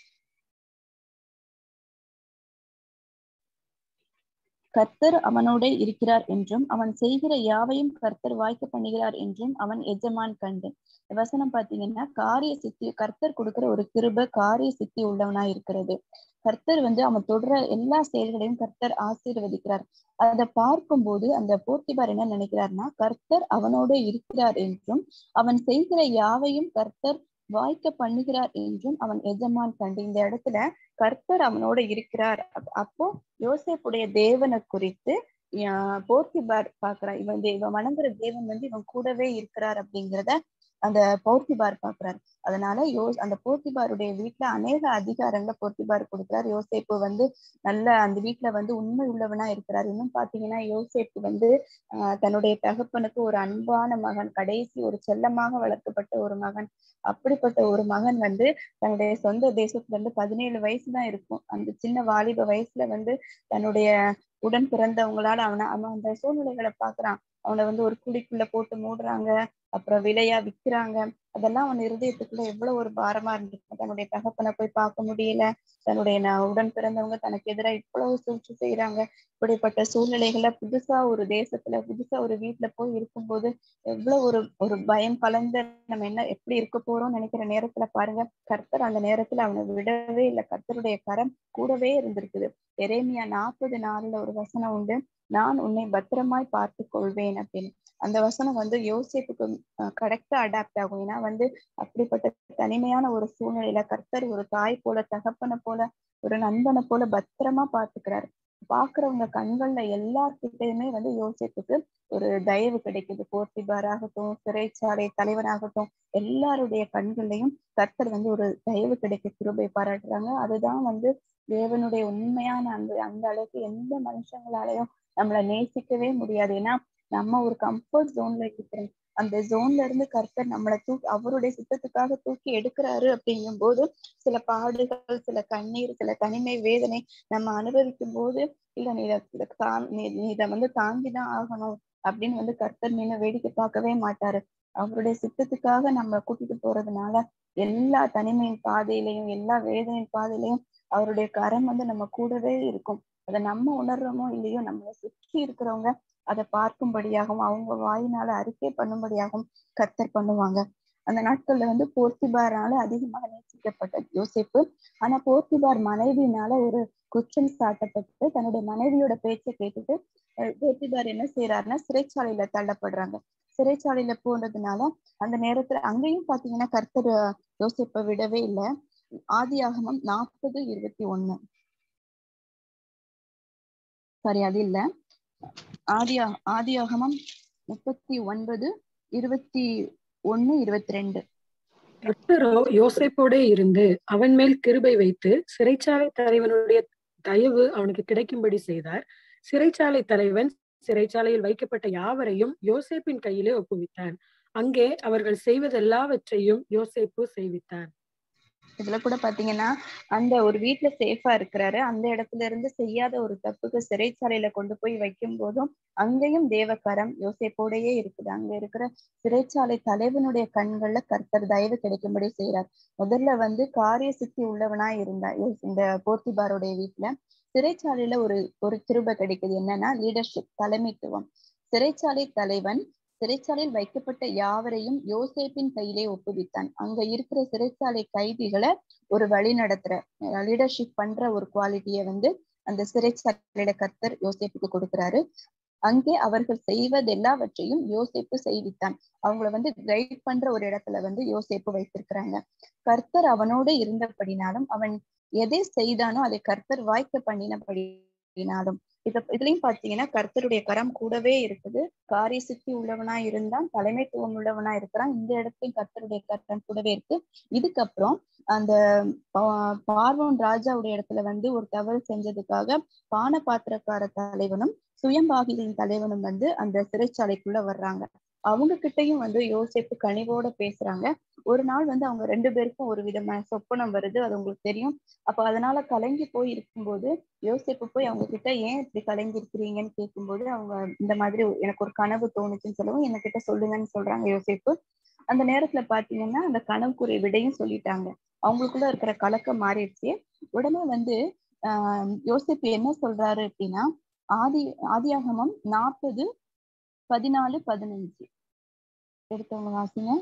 கர்த்தர் அவனோட இருக்கிறார் என்றும் அவன் செய்கிற யாவையும் கர்த்தர் வாய்க்க பண்ணுகிறார் என்றும் அவன் எஜமான் கண்டு வசனம் பாத்தீங்கன்னா காரிய சித்தி கர்த்தர் கொடுக்கிற ஒரு கிருப காரிய சித்தி உள்ளவனா இருக்கிறது கர்த்தர் வந்து அவன் தொடர எல்லா செயல்களையும் கர்த்தர் ஆசீர்வதிக்கிறார் அதை பார்க்கும்போது அந்த போர்த்திபார் என்ன நினைக்கிறார்னா கர்த்தர் அவனோட இருக்கிறார் என்றும் அவன் செய்கிற யாவையும் கர்த்தர் வாய்க்க பண்ணுகிறார் என்றும் அவன் எஜமான் கண்டு இந்த இடத்துல கர்த்தர் அவனோட இருக்கிறார் அப்போ யோசேப்புடைய தேவனை குறித்து போர்த்திபார் பாக்குறான் இவன் இவன் வணங்குற தேவன் வந்து இவன் கூடவே இருக்கிறார் அப்படிங்கிறத அந்த போர்த்திபார் பாக்குறாரு அதனால யோ அந்த போர்த்திபாருடைய வீட்டுல அநேக அதிகாரங்களை போர்த்திபார் கொடுக்குறாரு யோசேப்பு வந்து நல்ல அந்த வீட்டுல வந்து உண்மை உள்ளவனா இருக்கிறார் இன்னும் பாத்தீங்கன்னா யோசேப்பு வந்து ஆஹ் தன்னுடைய தகப்பனுக்கு ஒரு அன்பான மகன் கடைசி ஒரு செல்லமாக வளர்க்கப்பட்ட ஒரு மகன் அப்படிப்பட்ட ஒரு மகன் வந்து தன்னுடைய சொந்த தேசத்துல இருந்து பதினேழு வயசு தான் இருக்கும் அந்த சின்ன வாலிப வயசுல வந்து தன்னுடைய உடன் பிறந்தவங்களால அவனை அவன் அந்த சூழ்நிலைகளை பாக்குறான் அவனை வந்து ஒரு குழிக்குள்ள போட்டு மூடுறாங்க அப்புறம் விலையா விக்கிறாங்க அதெல்லாம் அவன் இருதயத்துக்குள்ள எவ்வளவு ஒரு பாரமா இருந்திருக்கும் தன்னுடைய தகப்பனை போய் பார்க்க முடியல தன்னுடைய உடன் பிறந்தவங்க தனக்கு எதிராக இவ்வளவு சூழ்ச்சி செய்யறாங்க இப்படிப்பட்ட சூழ்நிலைகளை புதுசா ஒரு தேசத்துல புதுசா ஒரு வீட்டுல போய் இருக்கும்போது எவ்வளவு ஒரு ஒரு பயம் கலந்த நம்ம என்ன எப்படி இருக்க போறோம்னு நினைக்கிற நேரத்துல பாருங்க கர்த்தர் அந்த நேரத்துல அவனை விடவே இல்லை கர்த்தருடைய கரம் கூடவே இருந்திருக்குது எரேமியா நாற்பது நாலுல ஒரு வசனம் உண்டு நான் உன்னை பத்திரமாய் பார்த்து கொள்வேன் அப்படின்னு அந்த வசனம் வந்து யோசிப்புக்கு கரெக்டா அடாப்ட் ஆகும் ஏன்னா வந்து அப்படிப்பட்ட தனிமையான ஒரு சூழ்நிலையில கர்த்தர் ஒரு தாய் போல தகப்பனை போல ஒரு நண்பனை போல பத்திரமா பாத்துக்கிறாரு பாக்குறவங்க கண்கள்ல எல்லார்கிட்டயுமே வந்து யோசிப்புக்கு ஒரு தயவு கிடைக்குது போர்த்திபாராகட்டும் சிறைச்சாலை தலைவனாகட்டும் எல்லாருடைய கண்கள்லயும் கர்த்தர் வந்து ஒரு தயவு கிடைக்க கிருபை பாராட்டுறாங்க அதுதான் வந்து தேவனுடைய உண்மையான அந்த அந்த அளவுக்கு எந்த மனுஷங்களாலையும் நம்மளை நேசிக்கவே முடியாது ஏன்னா நம்ம ஒரு கம்ஃபர்ட் ஜோன்ல இருக்கிறோம் அந்த ஜோன்ல இருந்து கர்த்தர் நம்மளை தூக்கி அவருடைய சித்தத்துக்காக தூக்கி எடுக்கிறாரு அப்படிங்கும் போது சில பாடுகள் சில கண்ணீர் சில தனிமை வேதனை நம்ம அனுபவிக்கும் போது இல்ல நீ நீ நீ இதை வந்து தாங்கிதான் ஆகணும் அப்படின்னு வந்து கர்த்தர் நின்று வேடிக்கை பார்க்கவே மாட்டாரு அவருடைய சித்தத்துக்காக நம்ம கூட்டிட்டு போறதுனால எல்லா தனிமையின் பாதையிலையும் எல்லா வேதனையின் பாதையிலையும் அவருடைய கரம் வந்து நம்ம கூடவே இருக்கும் அதை நம்ம உணர்றோமோ இல்லையோ நம்மளை சுற்றி இருக்கிறவங்க அதை பார்க்கும்படியாகவும் அவங்க வாயினால அறிக்கை பண்ணும்படியாகவும் கர்த்தர் பண்ணுவாங்க அந்த நாட்கள்ல வந்து போர்த்திபாரால அதிகமாக நேசிக்கப்பட்ட யோசிப்பு ஆனா போர்த்திபார் மனைவினால ஒரு குற்றம் சாட்டப்பட்டு தன்னுடைய மனைவியோட பேச்சை கேட்டுட்டு போர்த்திபார் என்ன செய்யறாருன்னா சிறைச்சாலையில தள்ளப்படுறாங்க சிறைச்சாலையில போனதுனால அந்த நேரத்துல அங்கேயும் பாத்தீங்கன்னா கர்த்தர் யோசிப்பை விடவே இல்லை ஆதி ஆகமம் நாற்பது இருபத்தி ஒண்ணு சாரி அது இல்ல ஆதி ஆதி ஆகமம் முப்பத்தி ஒன்பது இருபத்தி ஒண்ணு இருபத்தி ரெண்டு கர்த்தரோ யோசைப்போடே இருந்து அவன் மேல் கிருபை வைத்து சிறைச்சாலை தலைவனுடைய தயவு அவனுக்கு கிடைக்கும்படி செய்தார் சிறைச்சாலை தலைவன் சிறைச்சாலையில் வைக்கப்பட்ட யாவரையும் யோசேப்பின் கையிலே ஒப்புவித்தான் அங்கே அவர்கள் செய்வதெல்லாவற்றையும் யோசேப்பு செய்வித்தான் இதுல கூட பாத்தீங்கன்னா அந்த ஒரு வீட்டுல சேஃபா இருக்கிறாரு அந்த இடத்துல இருந்து செய்யாத ஒரு தப்புக்கு சிறைச்சாலையில கொண்டு போய் வைக்கும் போதும் அங்கேயும் தேவக்கரம் யோசேப்போடையே இருக்குது அங்க இருக்கிற சிறைச்சாலை தலைவனுடைய கண்கள்ல கர்த்தர் தயவு கிடைக்கும்படி செய்யறார் முதல்ல வந்து காரிய சித்தி உள்ளவனா இருந்தா இந்த போர்த்திபாருடைய வீட்டுல சிறைச்சாலையில ஒரு ஒரு திருப கிடைக்குது என்னன்னா லீடர்ஷிப் தலைமைத்துவம் சிறைச்சாலை தலைவன் சிறைச்சாலையில் வைக்கப்பட்ட யாவரையும் யோசேப்பின் கையிலே ஒப்புவித்தான் அங்க இருக்கிற சிறைச்சாலை கைதிகளை ஒரு வழி நடத்துற லீடர்ஷிப் பண்ற ஒரு குவாலிட்டியை வந்து அந்த சிறைச்சாலையில கர்த்தர் யோசேப்புக்கு கொடுக்கிறாரு அங்கே அவர்கள் செய்வது எல்லாவற்றையும் யோசேப்பு செய்வித்தான் அவங்கள வந்து கைட் பண்ற ஒரு இடத்துல வந்து யோசேப்பு வைத்திருக்கிறாங்க கர்த்தர் அவனோடு இருந்தபடினாலும் அவன் எதை செய்தானோ அதை கர்த்தர் வாய்க்க பண்ணினபடினாலும் இத இதுலயும் பாத்தீங்கன்னா கர்த்தருடைய கரம் கூடவே இருக்குது காரிய சித்தி உள்ளவனா இருந்தான் தலைமைத்துவம் உள்ளவனா இருக்கிறான் இந்த இடத்துலயும் கர்த்தருடைய கரம் கூடவே இருக்கு இதுக்கப்புறம் அந்த பார்வோன் ராஜாவுடைய இடத்துல வந்து ஒரு தவறு செஞ்சதுக்காக பான பாத்திரக்கார தலைவனும் சுயம்பாகிகளின் தலைவனும் வந்து அந்த சிறைச்சாலைக்குள்ள வர்றாங்க அவங்க கிட்டயும் வந்து யோசிப்பு கனிவோட பேசுறாங்க ஒரு நாள் வந்து அவங்க ரெண்டு பேருக்கும் ஒரு விதமான சொப்பனம் வருது அது உங்களுக்கு தெரியும் அப்ப அதனால கலங்கி போய் இருக்கும்போது யோசிப்பு போய் அவங்க கிட்ட ஏன் இப்படி கலங்கி இருக்கிறீங்கன்னு கேட்கும்போது அவங்க இந்த மாதிரி எனக்கு ஒரு கனவு தோணுச்சுன்னு சொல்லவும் என்ன கிட்ட சொல்லுங்கன்னு சொல்றாங்க யோசிப்பு அந்த நேரத்துல பாத்தீங்கன்னா அந்த கனவுக்குரிய விடையும் சொல்லிட்டாங்க அவங்களுக்குள்ள இருக்கிற கலக்கம் மாறிடுச்சு உடனே வந்து ஆஹ் யோசிப்பு என்ன சொல்றாரு அப்படின்னா ஆதி ஆதியாகமம் நாற்பது பதினாலு பதினஞ்சு எடுத்தவங்க வாசிங்க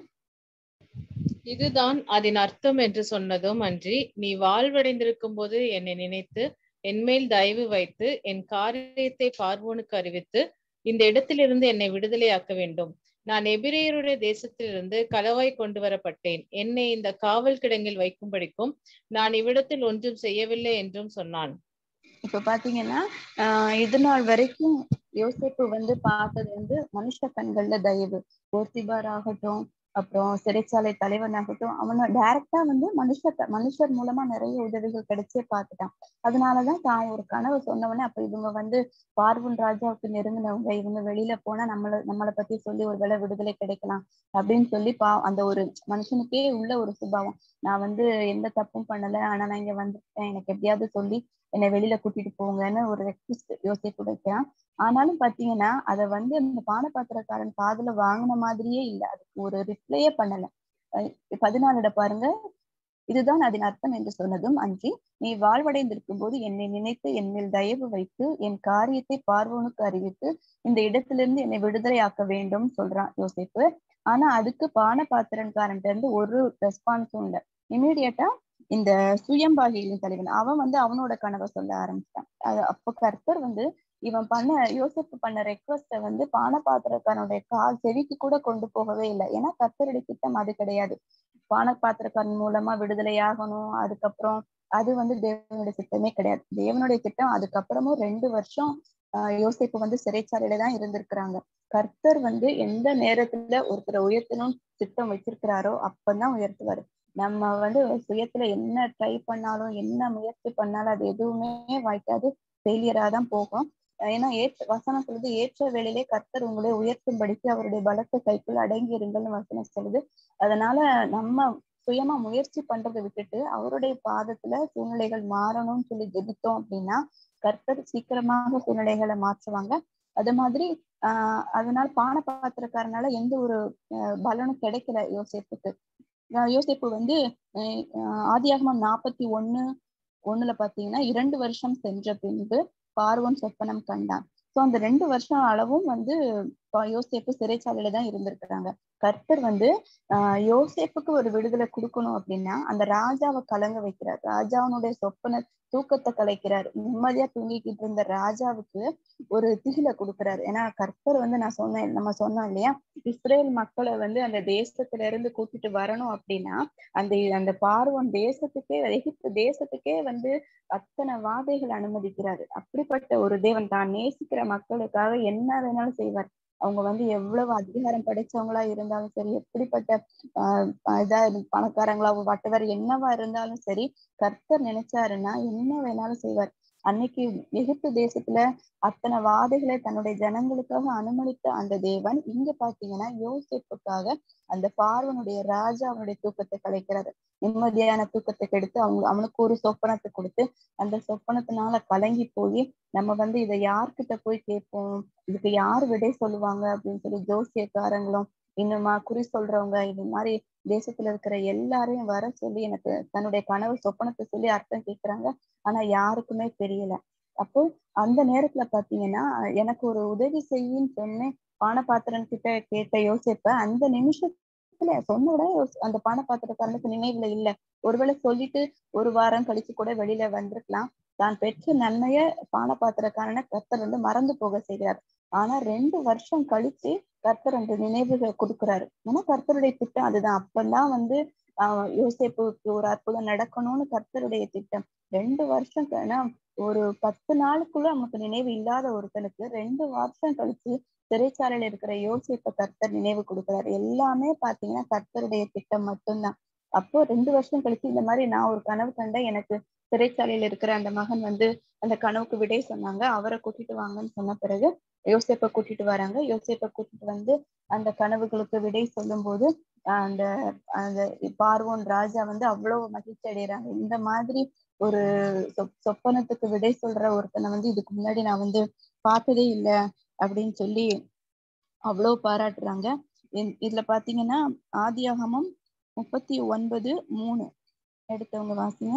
இதுதான் அதன் அர்த்தம் என்று சொன்னதும் அன்றி நீ வாழ்வடைந்திருக்கும் போது என்னை நினைத்து என்மேல் தயவு வைத்து என் காரியத்தை பார்வோனுக்கு அறிவித்து இந்த இடத்திலிருந்து என்னை விடுதலையாக்க வேண்டும் நான் எபிரேயருடைய தேசத்திலிருந்து களவாய் கொண்டு வரப்பட்டேன் என்னை இந்த காவல் கிடங்கில் வைக்கும்படிக்கும் நான் இவ்விடத்தில் ஒன்றும் செய்யவில்லை என்றும் சொன்னான் இப்ப பாத்தீங்கன்னா ஆஹ் இது நாள் வரைக்கும் யோசிப்பு வந்து பார்த்தது வந்து மனுஷ கண்கள்ல தயவு போர்த்திபார் ஆகட்டும் அப்புறம் சிறைச்சாலை தலைவனாகட்டும் அவன டைரக்டா வந்து மனுஷ மனுஷர் மூலமா நிறைய உதவிகள் கிடைச்சே பார்த்துட்டான் அதனாலதான் தான் ஒரு கனவு சொன்னவனே அப்ப இவங்க வந்து பார்வன் ராஜாவுக்கு நெருங்கினவங்க இவங்க வெளியில போனா நம்மள நம்மளை பத்தி சொல்லி ஒரு வேலை விடுதலை கிடைக்கலாம் அப்படின்னு சொல்லி பா அந்த ஒரு மனுஷனுக்கே உள்ள ஒரு சுபாவம் நான் வந்து எந்த தப்பும் பண்ணல ஆனா நான் இங்க வந்துட்டேன் எனக்கு எப்படியாவது சொல்லி என்னை வெளியில கூட்டிட்டு போங்கன்னு ஒரு ரெக்வஸ்ட் யோசிப்பு வைக்கிறான் ஆனாலும் பாத்தீங்கன்னா அத வந்து அந்த பானபாத்திரக்காரன் காதுல வாங்கின மாதிரியே இல்ல அதுக்கு ஒரு ரிப்ளையே பண்ணல பதினாலுட பாருங்க இதுதான் அதன் அர்த்தம் என்று சொன்னதும் அன்றி நீ வாழ்வடைந்திருக்கும் போது என்னை நினைத்து என் மேல் தயவு வைத்து என் காரியத்தை பார்வோனுக்கு அறிவித்து இந்த இடத்திலிருந்து என்னை விடுதலையாக்க வேண்டும் சொல்றான் யோசிப்பு ஆனா அதுக்கு பான பாத்திரன்காரன்ட்ட இருந்து ஒரு ரெஸ்பான்ஸும் இல்லை இமீடியட்டா இந்த சுயம்பாகிகளின் தலைவன் அவன் வந்து அவனோட கனவை சொல்ல ஆரம்பிச்சிட்டான் அது அப்போ கர்த்தர் வந்து இவன் பண்ண யோசிப்பு பண்ண ரெக்வஸ்ட வந்து பானபாத்திரக்காரனுடைய கால் செவிக்கு கூட கொண்டு போகவே இல்லை ஏன்னா கர்த்தருடைய திட்டம் அது கிடையாது பானபாத்திரக்காரன் மூலமா விடுதலையாகணும் அதுக்கப்புறம் அது வந்து தேவனுடைய திட்டமே கிடையாது தேவனுடைய திட்டம் அதுக்கப்புறமும் ரெண்டு வருஷம் ஆஹ் யோசிப்பு வந்து சிறைச்சாலையில தான் இருந்திருக்கிறாங்க கர்த்தர் வந்து எந்த நேரத்துல ஒருத்தரை உயர்த்தணும் திட்டம் வச்சிருக்கிறாரோ அப்பதான் உயர்த்துவாரு நம்ம வந்து சுயத்துல என்ன ட்ரை பண்ணாலும் என்ன முயற்சி பண்ணாலும் அது எதுவுமே வாய்க்காது ஃபெயிலியரா தான் போகும் ஏன்னா ஏற்ற வசனம் சொல்லுது ஏற்ற வேலையிலே கர்த்தர் உங்களை உயர்த்தும்படிக்கு அவருடைய பலத்த கைக்குள்ள அடங்கி இருங்கள்னு வசனம் சொல்லுது அதனால நம்ம சுயமா முயற்சி பண்றதை விட்டுட்டு அவருடைய பாதத்துல சூழ்நிலைகள் மாறணும்னு சொல்லி ஜெபித்தோம் அப்படின்னா கர்த்தர் சீக்கிரமாக சூழ்நிலைகளை மாற்றுவாங்க அது மாதிரி ஆஹ் அதனால பான பாத்திரக்காரனால எந்த ஒரு பலனும் கிடைக்கல யோசிப்புக்கு யோசிப்பு வந்து ஆதியாகமம் நாற்பத்தி ஒண்ணு ஒண்ணுல பாத்தீங்கன்னா இரண்டு வருஷம் சென்ற பின்பு பார்வன் சொப்பனம் கண்டான் சோ அந்த ரெண்டு வருஷம் அளவும் வந்து யோசேப்பு சிறைச்சாலையில தான் இருந்திருக்கிறாங்க கர்த்தர் வந்து ஆஹ் யோசேப்புக்கு ஒரு விடுதலை கொடுக்கணும் அப்படின்னா அந்த ராஜாவை கலங்க வைக்கிறார் ராஜாவனுடைய சொப்பன தூக்கத்தை கலைக்கிறார் நிம்மதியா தூங்கிக்கிட்டு இருந்த ராஜாவுக்கு ஒரு திகில கொடுக்குறாரு ஏன்னா கர்த்தர் வந்து நான் சொன்னேன் நம்ம சொன்னோம் இல்லையா இஸ்ரேல் மக்களை வந்து அந்த தேசத்துல இருந்து கூட்டிட்டு வரணும் அப்படின்னா அந்த அந்த பார்வன் தேசத்துக்கே எகிப்து தேசத்துக்கே வந்து அத்தனை வாதைகள் அனுமதிக்கிறாரு அப்படிப்பட்ட ஒரு தேவன் தான் நேசிக்கிற மக்களுக்காக என்ன வேணாலும் செய்வார் அவங்க வந்து எவ்வளவு அதிகாரம் படைச்சவங்களா இருந்தாலும் சரி எப்படிப்பட்ட ஆஹ் இதா பணக்காரங்களா வட்டவர் என்னவா இருந்தாலும் சரி கர்த்தர் நினைச்சாருன்னா என்ன வேணாலும் செய்வார் அன்னைக்கு எகிப்து தேசத்துல அத்தனை வாதைகளை தன்னுடைய ஜனங்களுக்காக அனுமதித்த அந்த தேவன் இங்க பாத்தீங்கன்னா யோசிப்புக்காக அந்த பார்வனுடைய ராஜா அவனுடைய தூக்கத்தை கலைக்கிறாரு நிம்மதியான தூக்கத்தை கெடுத்து அவங்க அவனுக்கு ஒரு சொப்பனத்தை கொடுத்து அந்த சொப்பனத்தினால கலங்கி போய் நம்ம வந்து இதை யார்கிட்ட போய் கேட்போம் இதுக்கு யார் விடை சொல்லுவாங்க அப்படின்னு சொல்லி ஜோசியக்காரங்களும் இன்னுமா குறி சொல்றவங்க இது மாதிரி தேசத்துல இருக்கிற எல்லாரையும் வர சொல்லி எனக்கு தன்னுடைய கனவு சொப்பனத்தை சொல்லி அர்த்தம் கேட்கிறாங்க ஆனா யாருக்குமே தெரியல அப்போ அந்த நேரத்துல பாத்தீங்கன்னா எனக்கு ஒரு உதவி செய்யின்னு சொன்னேன் பானபாத்திரன் கிட்ட கேட்ட யோசிப்ப அந்த நிமிஷத்துல சொன்ன உடனே யோசி- அந்த பானபாத்திரக்காரனுக்கு நினைவுல இல்ல ஒருவேளை சொல்லிட்டு ஒரு வாரம் கழிச்சு கூட வெளியில வந்திருக்கலாம் தான் பெற்ற நன்மைய பானபாத்திரக்காரனை கர்த்தர் வந்து மறந்து போக செய்கிறார் ஆனா ரெண்டு வருஷம் கழிச்சு கர்த்தர் அந்த நினைவுகளை கொடுக்குறாரு ஏன்னா கர்த்தருடைய திட்டம் அதுதான் அப்பதான் வந்து ஆஹ் யோசேப்புக்கு ஒரு அற்புதம் நடக்கணும்னு கர்த்தருடைய திட்டம் ரெண்டு வருஷம் க- ஏன்னா ஒரு பத்து நாளுக்குள்ள நமக்கு நினைவு இல்லாத ஒருத்தனுக்கு ரெண்டு வருஷம் கழிச்சு சிறைச்சாலையில இருக்கிற யோசிப்ப கர்த்தர் நினைவு கொடுக்குறாரு எல்லாமே பாத்தீங்கன்னா கர்த்தருடைய திட்டம் மட்டும்தான் அப்போ ரெண்டு வருஷம் கழிச்சு இந்த மாதிரி நான் ஒரு கனவு கண்டேன் எனக்கு சிறைச்சாலையில இருக்கிற அந்த மகன் வந்து அந்த கனவுக்கு விடை சொன்னாங்க அவரை கூட்டிட்டு வாங்கன்னு சொன்ன பிறகு யோசேப்பை கூட்டிட்டு வராங்க யோசேப்பை கூட்டிட்டு வந்து அந்த கனவுகளுக்கு விடை சொல்லும் போது ஆஹ் அந்த அந்த பார்வோன் ராஜா வந்து அவ்வளவு மகிழ்ச்சி அடைகிறாங்க இந்த மாதிரி ஒரு சொப் சொப்பனத்துக்கு விடை சொல்ற ஒருத்தனை வந்து இதுக்கு முன்னாடி நான் வந்து பார்த்ததே இல்லை அப்படின்னு சொல்லி அவ்வளவு பாராட்டுறாங்க இந்- இதுல பாத்தீங்கன்னா ஆதியாகமம் முப்பத்தி ஒன்பது மூணு எடுத்தவங்க வாசிங்க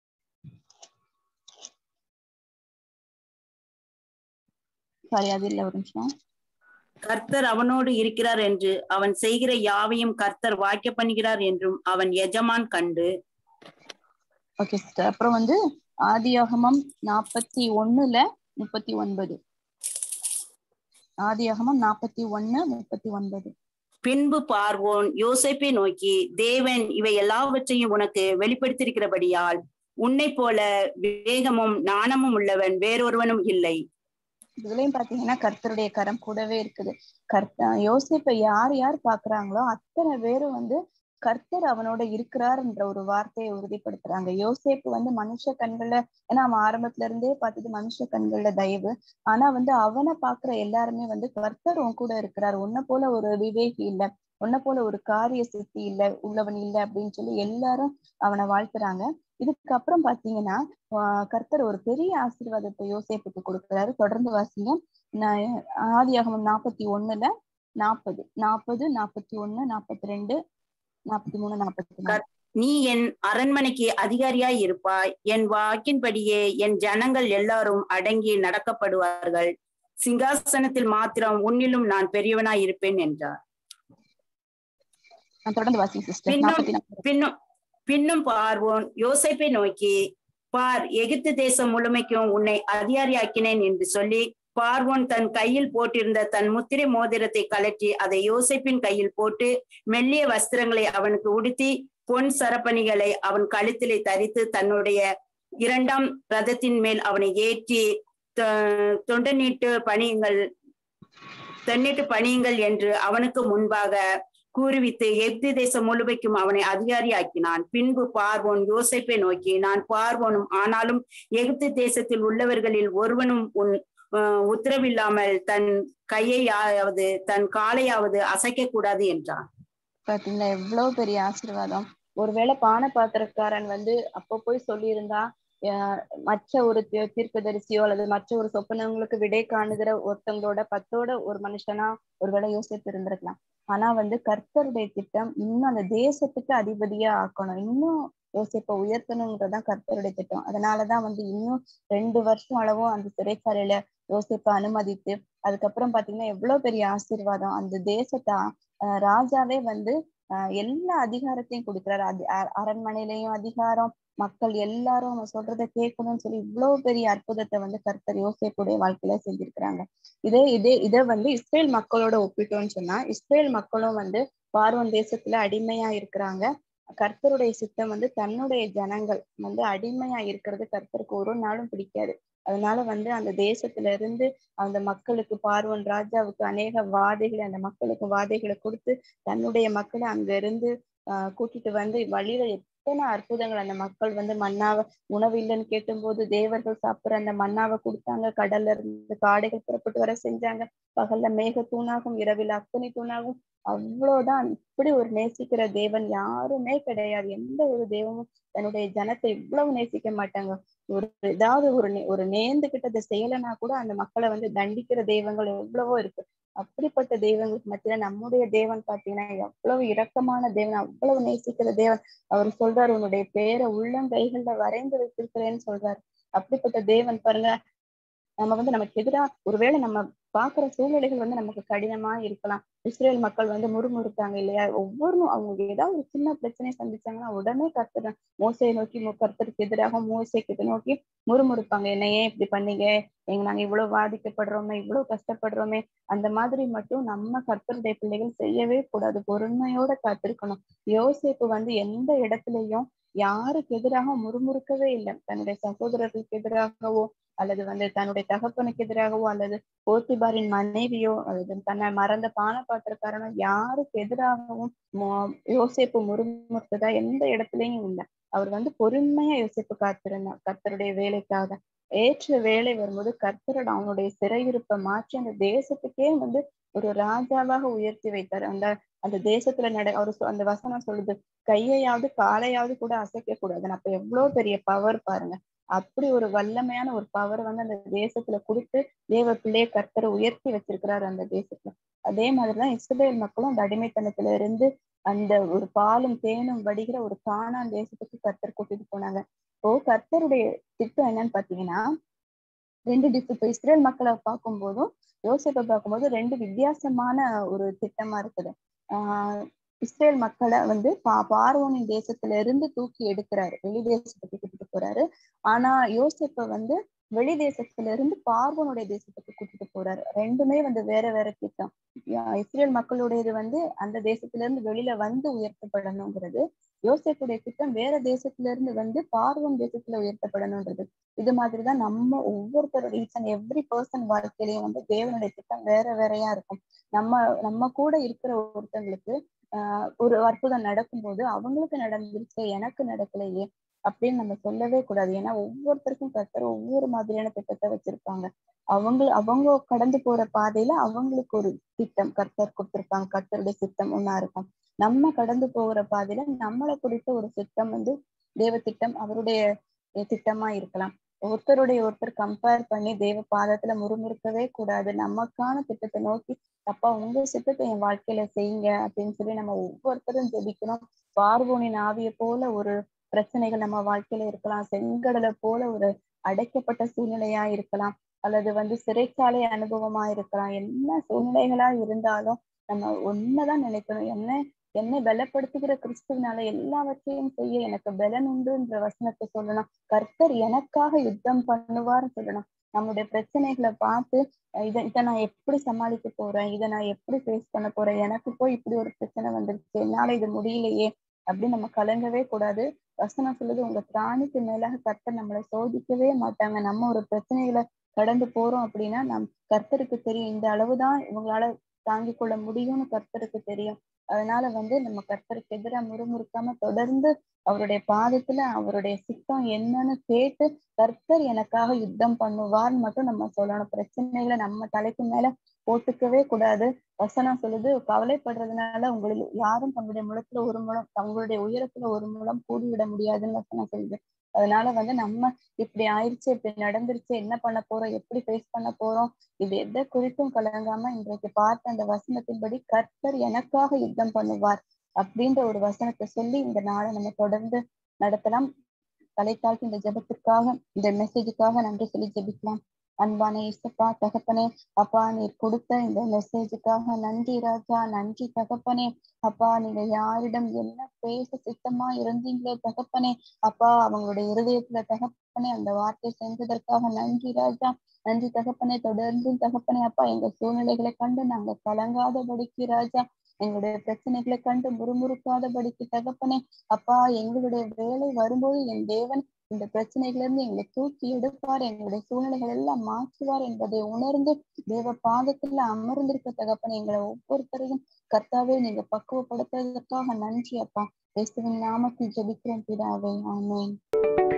சாரி அது இல்ல ஒரு நிமிஷம் கர்த்தர் அவனோடு இருக்கிறார் என்று அவன் செய்கிற யாவையும் கர்த்தர் வாய்க்க பண்ணுகிறார் என்றும் அவன் எஜமான் கண்டு ஓகே சிஸ்டர் அப்புறம் வந்து ஆதியாகமம் நாற்பத்தி ஒண்ணுல முப்பத்தி ஒன்பது ஆதியாகமம் நாற்பத்தி ஒண்ணு முப்பத்தி ஒன்பது பின்பு பார்வோன் யோசேப்பை நோக்கி தேவன் இவை எல்லாவற்றையும் உனக்கு வெளிப்படுத்தியிருக்கிறபடியால் உன்னை போல வேகமும் நாணமும் உள்ளவன் வேறொருவனும் இல்லை இதுலயும் பாத்தீங்கன்னா கர்த்தருடைய கரம் கூடவே இருக்குது கர்த்த யோசிப்பை யார் யார் பாக்குறாங்களோ அத்தனை பேரும் வந்து கர்த்தர் அவனோட இருக்கிறார்ன்ற ஒரு வார்த்தையை உறுதிப்படுத்துறாங்க யோசேப்பு வந்து மனுஷ கண்கள்ல ஏன்னா அவன் ஆரம்பத்துல இருந்தே பார்த்தது மனுஷ கண்கள்ல தயவு ஆனா வந்து அவனை பாக்குற எல்லாருமே வந்து கர்த்தர் உன் கூட இருக்கிறார் உன்னை போல ஒரு விவேகி இல்ல உன்னை போல ஒரு காரிய சித்தி இல்ல உள்ளவன் இல்ல அப்படின்னு சொல்லி எல்லாரும் அவனை வாழ்த்துறாங்க இதுக்கப்புறம் பாத்தீங்கன்னா ஆஹ் கர்த்தர் ஒரு பெரிய ஆசீர்வாதத்தை யோசேப்புக்கு கொடுக்கிறாரு தொடர்ந்து வாசிங்க நான் ஆதியாகமம் நாற்பத்தி ஒண்ணுல நாற்பது நாற்பது நாற்பத்தி ஒண்ணு நாற்பத்தி ரெண்டு நாற்பத்தி மூணு நாற்பத்தி நாலு நீ என் அரண்மனைக்கு அதிகாரியாய் இருப்பாய் என் வாக்கின்படியே என் ஜனங்கள் எல்லாரும் அடங்கி நடக்கப்படுவார்கள் சிங்காசனத்தில் மாத்திரம் உன்னிலும் நான் பெரியவனாய் இருப்பேன் என்றார் நான் தொடர்ந்து வாசிங்க சிஸ்டர் பின்னும் நாற்பத்தி நாலு பின்னும் பின்னும் பார்வோன் யோசேப்பை நோக்கி பார் எகிப்து தேசம் முழுமைக்கும் உன்னை அதிகாரியாக்கினேன் என்று சொல்லி பார்வோன் தன் கையில் போட்டிருந்த தன் முத்திரை மோதிரத்தை கலற்றி அதை யோசேப்பின் கையில் போட்டு மெல்லிய வஸ்திரங்களை அவனுக்கு உடுத்தி பொன் சரப்பணிகளை அவன் கழுத்திலே தரித்து தன்னுடைய இரண்டாம் ரதத்தின் மேல் அவனை ஏற்றி தொ- தொண்ட நீட்டு பணியுங்கள் தொன்னிட்டு பணியுங்கள் என்று அவனுக்கு முன்பாக கூறுவித்து எப்தி தேசம் முழுமைக்கும் அவனை அதிகாரியாக்கினான் பின்பு பார்வோன் யோசேப்பை நோக்கி நான் பார்வோனும் ஆனாலும் எகிப்து தேசத்தில் உள்ளவர்களில் ஒருவனும் உன் அஹ், உத்தரவில்லாமல் தன் கையையாவது தன் காலையாவது அசைக்க கூடாது என்றான் பாத்தீங்களா எவ்வளவு பெரிய ஆசீர்வாதம் ஒருவேளை பானை பாத்திரக்காரன் வந்து அப்போ போய் சொல்லியிருந்தா அஹ் மற்ற ஒரு தீ- தீர்க்கதரிசியோ அல்லது மற்ற ஒரு சொப்பனங்களுக்கு விடை காணுகிற ஒருத்தங்களோட பத்தோட ஒரு மனுஷனா ஒருவேளை யோசித்து இருந்திருக்கலாம் ஆனா வந்து கர்த்தருடைய திட்டம் இன்னும் அந்த தேசத்துக்கு அதிபதியா ஆக்கணும் இன்னும் யோசிப்ப உயர்த்தணுங்கிறதுதான் கர்த்தருடைய திட்டம் அதனாலதான் வந்து இன்னும் ரெண்டு வருஷம் அளவும் அந்த சிறைச்சாலையில யோசிப்ப அனுமதித்து அதுக்கப்புறம் பாத்தீங்கன்னா எவ்வளவு பெரிய ஆசீர்வாதம் அந்த தேசத்தை ஆஹ் ராஜாவே வந்து ஆஹ் எல்லா அதிகாரத்தையும் கொடுக்கிறாரு அது அ- அரண்மனையிலயும் அதிகாரம் மக்கள் எல்லாரும் அவன் சொல்றதை கேட்கணும்னு சொல்லி இவ்வளவு பெரிய அற்புதத்தை வந்து கர்த்தர் யோசேப்புடைய வாழ்க்கையில செஞ்சிருக்கிறாங்க இதே இதே இதை வந்து இஸ்ரேல் மக்களோட ஒப்பிட்டோம்னு சொன்னா இஸ்ரேல் மக்களும் வந்து பார்வன் தேசத்துல அடிமையா இருக்கிறாங்க கர்த்தருடைய சித்தம் வந்து தன்னுடைய ஜனங்கள் வந்து அடிமையா இருக்கிறது கர்த்தருக்கு ஒரு நாளும் பிடிக்காது அதனால வந்து அந்த தேசத்துல இருந்து அந்த மக்களுக்கு பார்வன் ராஜாவுக்கு அநேக வாதைகளை அந்த மக்களுக்கு வாதைகளை கொடுத்து தன்னுடைய மக்களை அங்க இருந்து ஆஹ் கூட்டிட்டு வந்து வழியில எத்தனை அற்புதங்கள் அந்த மக்கள் வந்து மன்னாவை உணவு இல்லைன்னு கேட்டும்போது தேவர்கள் சாப்பிடுற அந்த மன்னாவை கொடுத்தாங்க கடல்ல இருந்து காடைகள் புறப்பட்டு வர செஞ்சாங்க பகல்ல மேக தூணாகும் இரவில் அத்தனை தூணாகும் அவ்வளவுதான் இப்படி ஒரு நேசிக்கிற தேவன் யாருமே கிடையாது எந்த ஒரு தெய்வமும் தன்னுடைய ஜனத்தை இவ்வளவு நேசிக்க மாட்டாங்க ஒரு ஏதாவது ஒரு நே- ஒரு நேர்ந்துகிட்ட அதை செய்யலைன்னா கூட அந்த மக்களை வந்து தண்டிக்கிற தெய்வங்கள் எவ்வளவோ இருக்கு அப்படிப்பட்ட தெய்வங்களுக்கு மத்தியில நம்முடைய தேவன் பாத்தீங்கன்னா எவ்வளவு இரக்கமான தேவன் அவ்வளவு நேசிக்கிற தேவன் அவர் சொல்றாரு உன்னுடைய பேரை உள்ளங்கைகள்ல வரைந்து வைத்திருக்கிறேன்னு சொல்றாரு அப்படிப்பட்ட தேவன் பாருங்க நம்ம வந்து நமக்கு எதிரா ஒருவேளை நம்ம பாக்குற சூழ்நிலைகள் வந்து நமக்கு கடினமா இருக்கலாம் இஸ்ரேல் மக்கள் வந்து முறுமுறுத்தாங்க இல்லையா ஒவ்வொரு அவங்க ஏதாவது ஒரு சின்ன பிரச்சனை சந்திச்சாங்கன்னா உடனே கர்த்தர் மோசையை நோக்கி மு- கர்த்தருக்கு எதிராக மோசைக்கு நோக்கி முறுமுறுப்பாங்க என்ன ஏன் இப்படி பண்ணீங்க எங்க நாங்க இவ்வளவு வாதிக்கப்படுறோமே இவ்வளவு கஷ்டப்படுறோமே அந்த மாதிரி மட்டும் நம்ம கர்த்தருடைய பிள்ளைகள் செய்யவே கூடாது பொறுமையோட காத்திருக்கணும் யோசேப்பு வந்து எந்த இடத்துலயும் யாருக்கு எதிராக முறுமுறுக்கவே இல்லை தன்னுடைய சகோதரர்களுக்கு எதிராகவோ அல்லது வந்து தன்னுடைய தகப்பனுக்கு எதிராகவோ அல்லது போத்திபாரின் மனைவியோ அல்லது தன்னை மறந்த பானபாத்திரக்காரனோ யாருக்கு எதிராகவும் மோ- யோசேப்பு முறுமுறுத்ததா எந்த இடத்துலயும் இல்லை அவர் வந்து பொறுமையா யோசிப்பு காத்திருந்தார் கர்த்தருடைய வேலைக்காக ஏற்ற வேலை வரும்போது கர்த்தரோட அவனுடைய சிறையிருப்பை மாற்றி அந்த தேசத்துக்கே வந்து ஒரு ராஜாவாக உயர்த்தி வைத்தார் அந்த அந்த தேசத்துல நட அவர் சொ- அந்த வசனம் சொல்லுது கையையாவது காலையாவது கூட அசைக்க கூடாது அப்ப எவ்வளவு பெரிய பவர் பாருங்க அப்படி ஒரு வல்லமையான ஒரு பவர் வந்து அந்த தேசத்துல கொடுத்து தேவ பிள்ளைய கர்த்தரை உயர்த்தி வச்சிருக்கிறாரு அந்த தேசத்துல அதே மாதிரிதான் இஸ்ரேல் மக்களும் அந்த அடிமைத்தனத்துல இருந்து அந்த ஒரு பாலும் தேனும் வடிகிற ஒரு கானான் தேசத்துக்கு கர்த்தர் கூட்டிட்டு போனாங்க இப்போ கர்த்தருடைய திட்டம் என்னன்னு பாத்தீங்கன்னா ரெண்டு டிஃப் இப்போ இஸ்ரேல் மக்களை பார்க்கும்போதும் யோசிப்பை பார்க்கும்போது ரெண்டு வித்தியாசமான ஒரு திட்டமா இருக்குது ஆஹ் இஸ்ரேல் மக்களை வந்து பா பார்வோனின் தேசத்துல இருந்து தூக்கி எடுக்கிறாரு வெளி தேசத்துக்கு கூட்டிட்டு போறாரு ஆனா யோசிப்பை வந்து வெளி தேசத்துல இருந்து பார்வோனுடைய தேசத்துக்கு கூட்டிட்டு போறாரு ரெண்டுமே வந்து வேற வேற திட்டம் யா- இஸ்ரேல் மக்களுடையது வந்து அந்த தேசத்துல இருந்து வெளியில வந்து உயர்த்தப்படணுங்கிறது யோசேப்புடைய திட்டம் வேற தேசத்துல இருந்து வந்து பார்வன் தேசத்துல உயர்த்தப்படணுன்றது இது மாதிரிதான் நம்ம ஒவ்வொருத்தரோட ஈச் அண்ட் எவ்ரி பர்சன் வாழ்க்கையிலயும் வந்து தேவனுடைய திட்டம் வேற வேறையா இருக்கும் நம்ம நம்ம கூட இருக்கிற ஒருத்தங்களுக்கு ஆஹ் ஒரு அற்புதம் நடக்கும்போது அவங்களுக்கு நடந்துருச்சு எனக்கு நடக்கலையே அப்படின்னு நம்ம சொல்லவே கூடாது ஏன்னா ஒவ்வொருத்தருக்கும் கர்த்தர் ஒவ்வொரு மாதிரியான திட்டத்தை வச்சிருப்பாங்க அவங்க அவங்க கடந்து போற பாதையில அவங்களுக்கு ஒரு திட்டம் கர்த்தர் கொடுத்திருப்பாங்க கர்த்தருடைய திட்டம் ஒண்ணா இருக்கும் நம்ம கடந்து போகிற பாதையில நம்மளை குறித்த ஒரு திட்டம் வந்து தேவ திட்டம் அவருடைய திட்டமா இருக்கலாம் ஒருத்தருடைய ஒருத்தர் கம்பேர் பண்ணி தேவ பாதத்துல முறுமுறுக்கவே கூடாது நமக்கான திட்டத்தை நோக்கி அப்பா உங்க சித்தத்தை என் வாழ்க்கையில செய்யுங்க அப்படின்னு சொல்லி நம்ம ஒவ்வொருத்தரும் ஜெபிக்கணும் பார்வோனின் ஆவிய போல ஒரு பிரச்சனைகள் நம்ம வாழ்க்கையில இருக்கலாம் செங்கடலை போல ஒரு அடைக்கப்பட்ட சூழ்நிலையா இருக்கலாம் அல்லது வந்து சிறைச்சாலை அனுபவமா இருக்கலாம் என்ன சூழ்நிலைகளா இருந்தாலும் நம்ம ஒன்னதான் நினைக்கணும் என்ன என்னை பலப்படுத்துகிற கிறிஸ்துவனால எல்லாவற்றையும் செய்ய எனக்கு பலன் உண்டுன்ற வசனத்தை சொல்லணும் கர்த்தர் எனக்காக யுத்தம் பண்ணுவார்னு சொல்லணும் நம்முடைய பிரச்சனைகளை பார்த்து இதை இதை நான் எப்படி சமாளிக்க போறேன் இதை நான் எப்படி ஃபேஸ் பண்ண போறேன் எனக்கு போய் இப்படி ஒரு பிரச்சனை வந்துருச்சு என்னால இது முடியலையே அப்படின்னு நம்ம கலங்கவே கூடாது வசனம் சொல்லுது உங்க திராணிக்கு மேலாக கர்த்தர் நம்மளை சோதிக்கவே மாட்டாங்க நம்ம ஒரு பிரச்சனைகளை கடந்து போறோம் அப்படின்னா நம் கர்த்தருக்கு தெரியும் இந்த அளவுதான் இவங்களால தாங்கிக் கொள்ள முடியும்னு கர்த்தருக்கு தெரியும் அதனால வந்து நம்ம கர்த்தருக்கு எதிராக முறுமுறுக்காம தொடர்ந்து அவருடைய பாதத்துல அவருடைய சித்தம் என்னன்னு கேட்டு கர்த்தர் எனக்காக யுத்தம் பண்ணுவார்னு மட்டும் நம்ம சொல்லணும் பிரச்சனைகளை நம்ம தலைக்கு மேல போட்டுக்கவே கூடாது வசனம் சொல்லுது கவலைப்படுறதுனால உங்களில் யாரும் தங்களுடைய முளத்துல ஒரு முழம் தங்களுடைய உயரத்துல ஒரு முழம் கூடிவிட முடியாதுன்னு வசனம் சொல்லுது அதனால வந்து நம்ம இப்படி ஆயிடுச்சு இப்படி நடந்துருச்சு என்ன பண்ண போறோம் எப்படி ஃபேஸ் பண்ண போறோம் இது எதை குறித்தும் கலங்காம இன்றைக்கு பார்த்த அந்த வசனத்தின்படி கர்த்தர் எனக்காக யுத்தம் பண்ணுவார் அப்படின்ற ஒரு வசனத்தை சொல்லி இந்த நாளை நம்ம தொடர்ந்து நடத்தலாம் தலைத்தாழ்த்தி இந்த ஜெபத்திற்காக இந்த மெசேஜுக்காக நன்றி சொல்லி ஜெபிக்கலாம் அன்பான இசப்பா தகப்பனே அப்பா நீர் கொடுத்த இந்த மெசேஜுக்காக நன்றி ராஜா நன்றி தகப்பனே அப்பா நீங்க யாரிடம் என்ன பேச சித்தமா இருந்தீங்களோ தகப்பனே அப்பா அவங்களுடைய இருதயத்துல தகப்பனே அந்த வார்த்தை செஞ்சதற்காக நன்றி ராஜா நன்றி தகப்பனே தொடர்ந்து தகப்பனே அப்பா எங்க சூழ்நிலைகளை கண்டு நாங்க கலங்காதபடிக்கு ராஜா எங்களுடைய பிரச்சனைகளை கண்டு முறுமுறுக்காதபடிக்கு தகப்பனே அப்பா எங்களுடைய வேலை வரும்போது என் தேவன் இந்த பிரச்சனைகள் இருந்து எங்களை தூக்கி எடுப்பார் எங்களுடைய சூழ்நிலைகள் எல்லாம் மாற்றுவார் என்பதை உணர்ந்து தேவ பாதத்துல அமர்ந்திருக்க தகப்பனே எங்களை ஒவ்வொருத்தரையும் கர்த்தாவே நீங்க பக்குவப்படுத்துவதற்காக நன்றி அப்பா இயேசுவின் நாமத்தில் ஜெபிக்கிறோம் பிதாவே ஆமென்